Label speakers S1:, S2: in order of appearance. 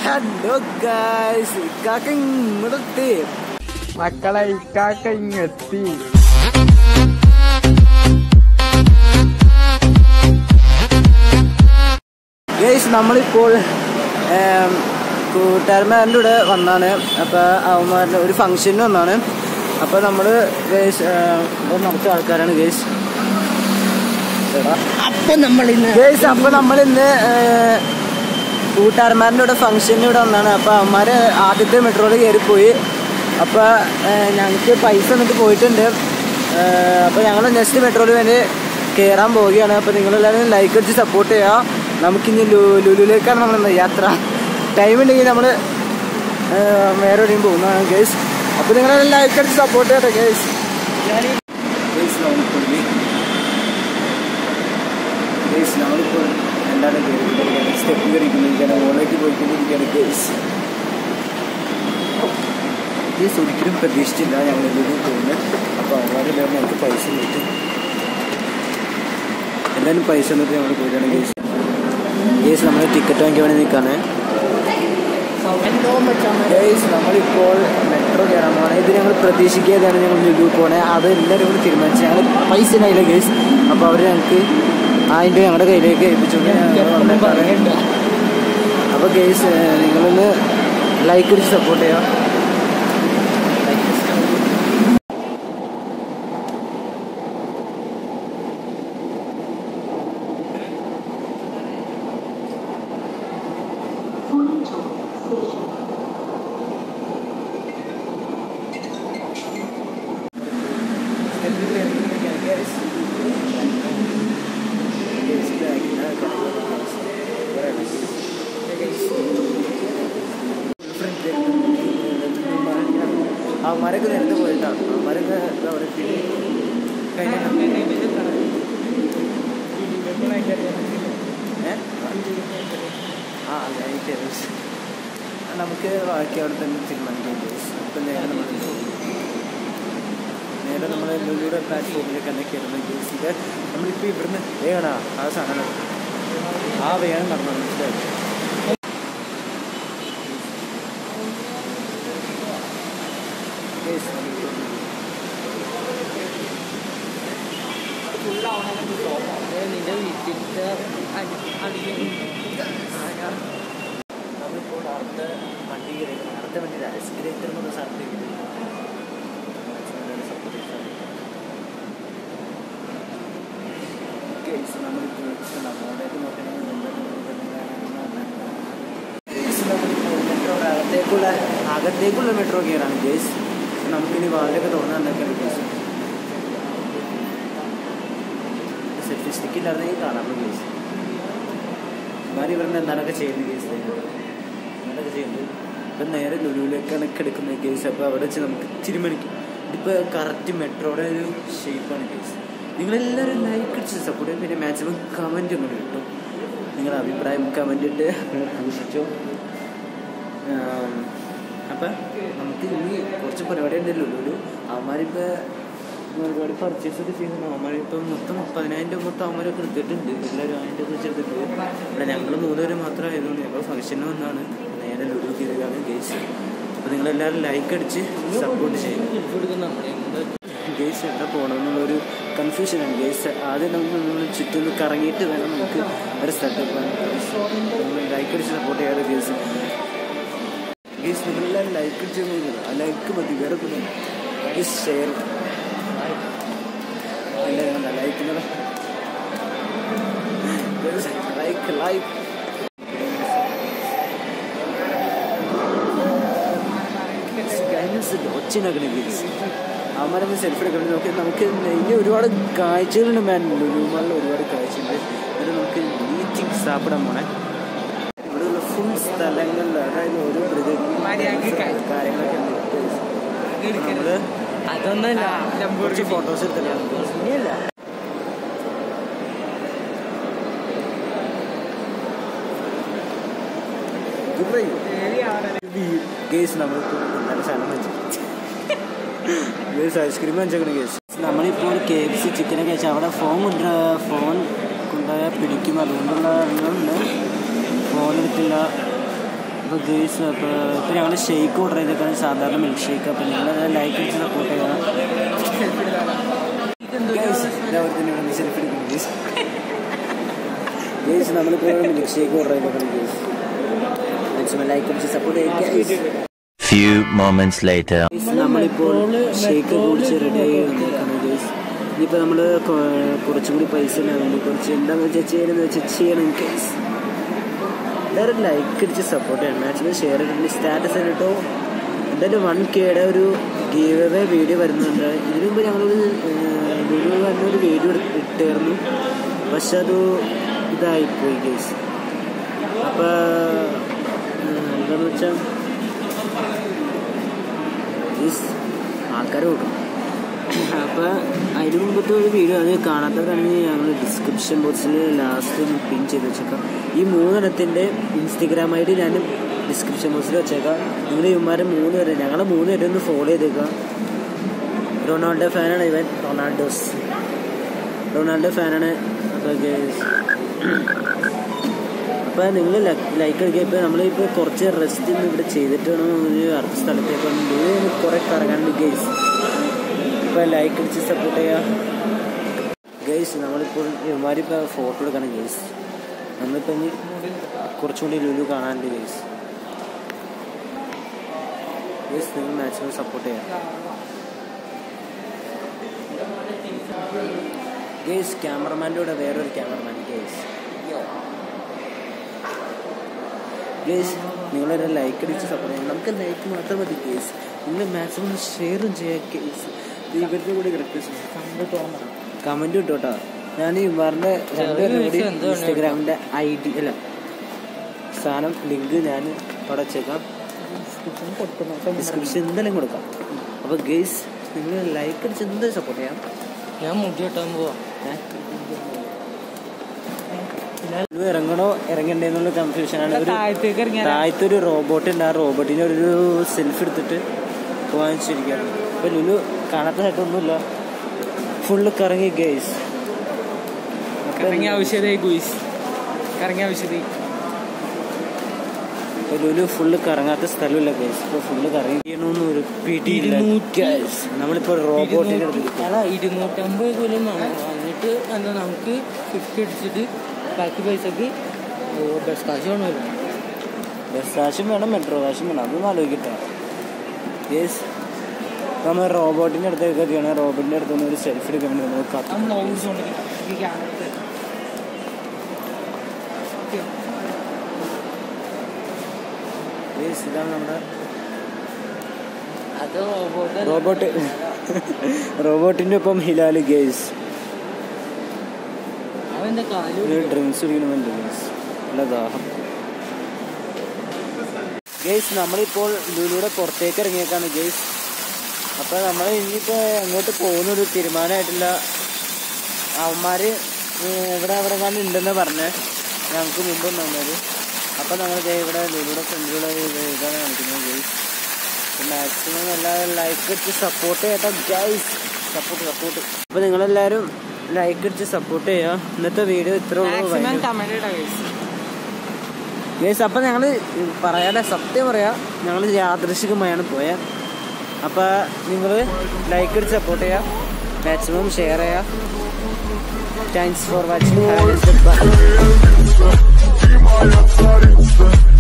S1: Hello guys ഇക്കാക്ക ഇങ്ങോട്ടെത്തി
S2: മക്കളെ ഇക്കാക്ക ഇങ്ങെത്തി
S1: ഗൈസ് നമ്മളിപ്പോൾ ഏം, കൂട്ടുകാരന്മാരുടെ കൂടെ വന്നാണ് അപ്പോൾ അവന്മാരുടെ ഒരു ഫംഗ്ഷന് വന്നാണ് അപ്പോൾ നമ്മൾ ഗൈസ് കുറച്ച് ആൾക്കാരാണ് ഗൈസ്
S2: അപ്പൊ നമ്മൾ ഇന്ന്
S1: ഗൈസ് അപ്പോൾ നമ്മൾ ഇന്ന് കൂട്ടുകാരന്മാരുടെ കൂടെ ഫംഗ്ഷന് ഇവിടെ വന്നാണ് അപ്പോൾ അവന്മാർ ആദ്യത്തെ മെട്രോയിൽ കയറിപ്പോയി അപ്പോൾ ഞങ്ങൾക്ക് പൈസ എന്നിട്ട് പോയിട്ടുണ്ട് അപ്പോൾ ഞങ്ങൾ നെക്സ്റ്റ് മെട്രോയിൽ വേണ്ടി കയറാൻ പോവുകയാണ് അപ്പോൾ നിങ്ങളെല്ലാവരും ലൈക്ക് അടിച്ച് സപ്പോർട്ട് ചെയ്യുക നമുക്കിനി ലു ലുലുവിലേക്കാണ് നമ്മൾ യാത്ര ടൈം ഉണ്ടെങ്കിൽ നമ്മൾ വേറെ എവിടെയും പോകുന്നതാണ് ഗൈസ് അപ്പോൾ നിങ്ങളെല്ലാം ലൈക്ക് അടിച്ച് സപ്പോർട്ട് ചെയ്യട്ടെ ഗൈസ് ഗൈസ് നമ്മളിപ്പോൾ ഗൈസ് നമ്മളിപ്പോൾ എന്താണ് കയറിക്കൊണ്ടിരിക്കുകയാണ് സ്റ്റെപ്പ് കയറിക്കൊണ്ടിരിക്കുകയാണ് മുകളിലേക്ക് പോയിക്കൊണ്ടിരിക്കുകയാണ് ഗൈസ് ഗൈസ് ഒരിക്കലും പ്രതീക്ഷിച്ചില്ല ഞങ്ങൾ എല്ലാവരും പോകുന്നത് അപ്പോൾ അവരുടെ പേര് ഞങ്ങൾക്ക് പൈസ കിട്ടും എന്തായാലും പൈസ എന്നിട്ട് ഞങ്ങൾ പോയിട്ടാണ് ഗൈസ് ഗൈസ് നമ്മൾ ടിക്കറ്റ് വാങ്ങിക്കാൻ വേണ്ടി നിൽക്കാണ് ഗൈസ് നമ്മളിപ്പോൾ മെട്രോ കയറാൻ പോകണം ഇത് ഞങ്ങൾ പ്രതീക്ഷിക്കാതെയാണ് ഞങ്ങൾ ലുലു പോണേ അത് എല്ലാവരും കൂടി തീരുമാനിച്ചു ഞങ്ങൾ പൈസ കയ്യില്ല ഗൈസ് അപ്പോൾ അവർ ഞങ്ങൾക്ക് ആയിരം രൂപ ഞങ്ങളുടെ കയ്യിലേക്ക് ഏൽപ്പിച്ചു
S2: പറയണ്ട
S1: അപ്പോൾ ഗൈസ് നിങ്ങളൊന്ന് ലൈക്ക് അടിച്ച് സപ്പോർട്ട് ചെയ്യുക അവന്മാരൊക്കെ നേരത്തെ പോയിട്ടാണ് അവന്മാരൊക്കെ അവിടെ എത്തി. ഏ? ആ ലൈറ്റ് നമുക്ക് ബാക്കി അവിടെ തന്നെ തീരുമാനിക്കാം ഗൈസ് ഇപ്പം നേരെ നമ്മൾ നേരെ നമ്മൾ ലുലുയുടെ പ്ലാറ്റ്ഫോമിലേക്ക് തന്നെ കയറുന്ന ഗൈസ് ഇത് നമ്മളിപ്പോൾ ഇവിടുന്ന് വേണ ആ സാധനം ആ വേണം നടന്നു മനസ്സിലായി ഗൈസ്
S2: നിന്റെ വീട്ടിലത്തെ
S1: നമ്മളിപ്പോൾ അടുത്ത വണ്ടി കയറിയിരിക്കുന്നത് അടുത്ത വണ്ടി എസ്കലേറ്റർ എന്നുള്ള സ്ഥലത്തേക്ക് അകത്തേക്കുള്ള അകത്തേക്കുള്ള മെട്രോ കയറാണ് ഗേസ് നമുക്കിനി വാലൊക്കെ തോന്നാന്നൊക്കെയാണ് ഗേസ് സെൽഫി സ്റ്റിക്ക് ഇല്ലാതെ കാണാം ഗേസ് ഇമാര് ഇവരുടെ എന്താണൊക്കെ ചെയ്യുന്നത് കേസ് എന്തൊക്കെ ചെയ്യുന്നത് ഇപ്പം നേരെ ലുലുവിലേക്കാണ് കിടക്കുന്നത് കേസ് അപ്പോൾ അവിടെ വെച്ച് നമുക്ക് ഇച്ചിരി മണിക്ക് ഇതിപ്പോൾ കറക്റ്റ് മെട്രോയുടെ ഒരു ഷേപ്പാണ് കേസ് നിങ്ങളെല്ലാവരും ലൈക്ക് അടിച്ച് സപ്പോർട്ട് ചെയ്യും പിന്നെ മാക്സിമം കമൻറ്റ് കൊണ്ട് കിട്ടും നിങ്ങളുടെ അഭിപ്രായം കമൻ്റ് ഇട്ട് പൂഷിച്ചു അപ്പം നമുക്ക് ഇനി കുറച്ച് പരിപാടി ഉണ്ടല്ലോ ലുലു അവന്മാരിപ്പോൾ ഒരുപാട് പർച്ചേസ് ഒക്കെ ചെയ്യുന്നു അവന്മാരിപ്പം മൊത്തം പതിനായിരം രൂപ മൊത്തം അവന്മാരൊക്കെ എടുത്തിട്ടുണ്ട് എല്ലാവരും ആയിരം രൂപ വെച്ച് എടുത്തിട്ടുണ്ട് ഇവിടെ ഞങ്ങൾ മൂന്നുപേര് മാത്രം ആയതുകൊണ്ട് ഞങ്ങൾ ഫംഗ്ഷന് വന്നാണ് നേരെ ലുലു കയറിയതാണ് ഗേസ് അപ്പോൾ നിങ്ങളെല്ലാവരും ലൈക്ക് അടിച്ച് സപ്പോർട്ട് ചെയ്യും ഗേസ് എവിടെ പോകണമെന്നുള്ളൊരു കൺഫ്യൂഷനാണ് ഗേസ് ആദ്യം നമുക്ക് നമ്മൾ ചുറ്റും കറങ്ങിയിട്ട് വേണം നമുക്ക് ഒരു സ്ഥലത്ത് പോകാൻ നിങ്ങൾ ലൈക്ക് അടിച്ച് സപ്പോർട്ട് ചെയ്യാറ് ഗേസ് ഗേസ് നിങ്ങളെല്ലാവരും ലൈക്ക് അടിച്ച് ആ ലൈക്ക് മതി വേറെ guys share like like like ഒച്ചിനാക്കണേ ഗേസ് അവന്മാരൊന്ന് സെൽഫി എടുക്കണം നമുക്ക് നമുക്ക് ഇനി ഒരുപാട് കാഴ്ചകളുണ്ട് മാൻ ലുലുമാളിൽ ഒരുപാട് കാഴ്ചയുണ്ട് എന്നിട്ട് നമുക്ക് ബീച്ചിങ് സാപ്പിടാൻ പോണേ ഇവിടെയുള്ള ഫുൾ സ്ഥലങ്ങളിൽ അതായത് ഓരോ
S2: മര്യാദയ്ക്ക്
S1: പ്രകൃതി
S2: കാ-
S1: കാര്യങ്ങളൊക്കെ ഉണ്ട് നമ്മള്
S2: അതൊന്നല്ല
S1: കുറച്ച് ഫോട്ടോസ് എടുത്തല്ലേ ഇനിയല്ല ഗേസ് നമ്മളിപ്പോൾ നല്ല സാധനം വെച്ചു ഗേസ് ഐസ്ക്രീം വെച്ചേക്കണ ഗേസ് നമ്മളിപ്പോൾ കെ എഫ് സി ചിക്കനൊക്കെ കഴിച്ചാൽ അവിടെ ഫോൺ കൊണ്ട ഫോൺ കൊണ്ടുപോയാൽ പിടിക്കും അതുകൊണ്ടുള്ള ഉണ്ട് ഫോൺ എടുത്തില്ല അപ്പോൾ ഗേസ് അപ്പോൾ ഇപ്പോൾ ഞങ്ങൾ ഷേക്ക് ഓർഡർ ചെയ്തേക്കാണ് സാധാരണ മിൽക്ക് ഷേക്ക് അപ്പോൾ നിങ്ങൾ ലൈക്ക് അടിച്ച് സപ്പോർട്ട് ചെയ്യുക ഗേസ് എല്ലാവരും തന്നെ ഇവിടെ സെൽഫി എടുക്കുന്നു ഗേസ് ഗേസ് നമ്മളിപ്പോൾ മിൽക്ക് ഷേക്ക് ഓർഡർ ചെയ്തേക്കാണ് ഗേസ് മാക്സിമം ലൈക്ക് അടിച്ച് സപ്പോർട്ട് ചെയ്യുക ഗേസ്
S3: Few moments later.
S1: നമ്മളിപ്പോൾ ഷേക്ക് കുടിച്ച് റെഡി ആയി വന്നേക്കാണ് ഗേസ് ഇനിയിപ്പോൾ നമ്മൾ കുറച്ചും കൂടി പൈസ ഉണ്ടാകുന്നുണ്ട് കുറച്ച് എന്താണെന്ന് വെച്ചാൽ ചെയ്യണമെന്ന് വെച്ചാൽ ചെയ്യണം കേസ് എല്ലാവരും ലൈക്ക് അടിച്ച് സപ്പോർട്ട് ചെയ്യണം മാക്സിമം ഷെയർ ചെയ്തിട്ട് സ്റ്റാറ്റസ് ഇട്ടോ എന്തായാലും വൺ കെയുടെ ഒരു ഗീവ് അവേ വീഡിയോ വരുന്നുണ്ട് ഇതിനു മുമ്പ് ഞങ്ങളൊരു വീഡിയോ വരുന്നൊരു വീഡിയോ ഇട്ടായിരുന്നു പക്ഷെ അത് ഇതായിപ്പോയി കേസ് അപ്പോൾ എന്താണെന്ന് വെച്ചാൽ ഈസ് ആൾക്കാർ കൊടുക്കും അപ്പോൾ അതിന് മുമ്പത്തെ ഒരു വീഡിയോ അത് കാണാത്തവരാണെങ്കിൽ ഞങ്ങൾ ഡിസ്ക്രിപ്ഷൻ ബോക്സിൽ ലാസ്റ്റ് ഒന്ന് പിൻ ചെയ്ത് വെച്ചേക്കാം ഈ മൂന്നെണ്ണത്തിൻ്റെ ഇൻസ്റ്റഗ്രാം ഐ ഡി ഞാൻ ഡിസ്ക്രിപ്ഷൻ ബോക്സിൽ വെച്ചേക്കാം നിങ്ങൾ ഇവന്മാരെ മൂന്ന് പേരെ ഞങ്ങളെ മൂന്ന് പേരെ ഒന്ന് ഫോളോ ചെയ്തേക്കാം റൊണാൾഡോ ഫാനാണ് ഇവൻ റൊണാൾഡോസ് റൊണാൾഡോ ഫാനാണ് അപ്പോൾ അപ്പോൾ നിങ്ങൾ ലൈക്ക് അടിക്കുക ഇപ്പോൾ നമ്മളിപ്പോൾ കുറച്ച് റെസ്റ്റ് ഇന്ന് ഇവിടെ ചെയ്തിട്ട് വേണം ഒരു അടുത്ത സ്ഥലത്തേക്ക് വന്നിട്ട് കുറേ കറങ്ങാണ്ട് ഗൈസ് ഇപ്പോൾ ലൈക്ക് അടിച്ച് സപ്പോർട്ട് ചെയ്യുക ഗൈസ് നമ്മളിപ്പോൾ ഇവന്മാരിപ്പോൾ ഫോട്ടോ എടുക്കണം ഗൈസ് നമ്മളിപ്പോൾ ഇനി കുറച്ചും കൂടി ലുലു കാണാനുണ്ട് ഗൈസ് ഗൈസ് നിങ്ങൾ മാക്സിമം സപ്പോർട്ട് ചെയ്യാം ഗൈസ് ക്യാമറമാൻ്റെ കൂടെ വേറൊരു ക്യാമറമാൻ ഗൈസ് ഗേസ് നിങ്ങളൊരു ലൈക്ക് അടിച്ച് സപ്പോർട്ട് ചെയ്യണം നമുക്ക് ലൈക്ക് മാത്രം മതി കേസ് നിങ്ങൾ മാക്സിമം ഷെയറും ചെയ്യാം കേസ് ഇവരുടെ കൂടി റിക്വസ്റ്റ് കമൻറ്റ് കിട്ടോട്ടോ ഞാൻ ഇവരുടെ രണ്ടുപേരുടെ കൂടി ഇൻസ്റ്റഗ്രാമിൻ്റെ ഐ ഡി അല്ല സാധനം ലിങ്ക് ഞാൻ അവിടെ വെച്ചേക്കാം ഡിസ്ക്രിപ്ഷൻ എന്തായാലും കൊടുക്കാം അപ്പോൾ ഗേസ് നിങ്ങൾ ലൈക്ക് അടിച്ച് എന്തായാലും സപ്പോർട്ട് ചെയ്യാം
S2: ഞാൻ മുടി വെട്ടാൻ പോവാ
S1: ഇത് ഇറങ്ങണോ ഇറങ്ങണ്ടേ എന്നുള്ള കൺഫ്യൂഷനാണ് ഒരു
S2: താഴത്തേക്ക് ഇറങ്ങിയാ
S1: താഴത്തെ ഒരു റോബോട്ട് ഉണ്ട് ആ റോബോട്ടിനെ ഒരു സെൽഫി എടുത്തിട്ട് പോകാൻ വെച്ചിരിക്കുകയാണ് ഇപ്പൊ ലുലു കാണാത്തതായിട്ടൊന്നുമില്ല ഫുള്ള് കറങ്ങി ഗേസ്
S2: കറങ്ങിയ ആവശ്യതയായി ഗുയിസ് കറങ്ങിയ ആവശ്യതയായി
S1: ഇപ്പൊ ലുലു ഫുള്ള് കറങ്ങാത്ത സ്ഥലമില്ല ഗേസ് ഇപ്പൊ ഫുള്ള് കറങ്ങിയൊന്നും ഒരു പിടിയില്ല
S2: ഇരുന്നൂറ്റി
S1: Guys, നമ്മളിപ്പോ റോബോട്ടിനെ
S2: അല്ല ഇരുന്നൂറ്റമ്പത് കൊല്ലം എന്നിട്ട് എന്താ നമുക്ക് ഫിഫ്റ്റി അടിച്ചിട്ട് ബാക്കി പൈസക്ക് ബസ് കാശ് വേണമല്ലോ
S1: ബസ് കാശും വേണം മെട്രോ കാശും വേണം അതൊന്നും ആലോചിക്കട്ടെ ഗേസ് നമ്മൾ റോബോട്ടിന്റെ അടുത്തേക്ക് എത്തിയാണ് റോബോട്ടിന്റെ അടുത്ത് നിന്ന് ഒരു സെൽഫി എടുക്കാൻ വേണ്ടി നമ്മൾ കാത്തു ഗേസ് ഇതാണ് നമ്മുടെ
S2: അത് റോബോട്ട്
S1: റോബോട്ട് റോബോട്ടിന്റെ ഒപ്പം ഹിലാല് ഗേസ്
S2: അവന്റെ കാല്
S1: ഒരു ഡ്രിങ്ക്സ് കുടിക്കണമെന്നുണ്ട് ഗേസ് നല്ല ദാഹം ഗേസ് നമ്മളിപ്പോൾ ലുലുയുടെ പുറത്തേക്ക് ഇറങ്ങിയേക്കാണ് ഗേസ് അപ്പോൾ നമ്മൾ ഇനിയിപ്പോൾ എങ്ങോട്ട് പോകുന്നൊരു തീരുമാനമായിട്ടില്ല അവന്മാർ ഇവിടെ അവിടെ കണ്ട് ഉണ്ടെന്ന് പറഞ്ഞ് ഞങ്ങൾക്ക് മുമ്പ് വന്നത് അപ്പോൾ ഞങ്ങൾ ദേ ഇവിടെ ലുലുയുടെ ഫ്രണ്ടിലുള്ള ഇതാണ് കാണിക്കുന്നത് ഗേസ് മാക്സിമം എല്ലാവരും ലൈക്ക് അടിച്ച് സപ്പോർട്ട് ചെയ്യട്ടോ ഗൈസ് സപ്പോർട്ട് സപ്പോർട്ട് അപ്പോൾ നിങ്ങളെല്ലാവരും ലൈക്ക് അടിച്ച് സപ്പോർട്ട് ചെയ്യുക ഇന്നത്തെ വീഡിയോ ഇത്ര
S2: മാക്സിമം കമന്റ് ഇടാ guys.
S1: ഗേസ് അപ്പം ഞങ്ങൾ പറയാതെ സത്യം പറയാം ഞങ്ങൾ യാദൃശികമായാണ് പോയത് അപ്പോൾ നിങ്ങൾ ലൈക്ക് അടിച്ച് സപ്പോർട്ട് ചെയ്യുക മാക്സിമം ഷെയർ ചെയ്യുക thanks for watching
S4: Keep my left side,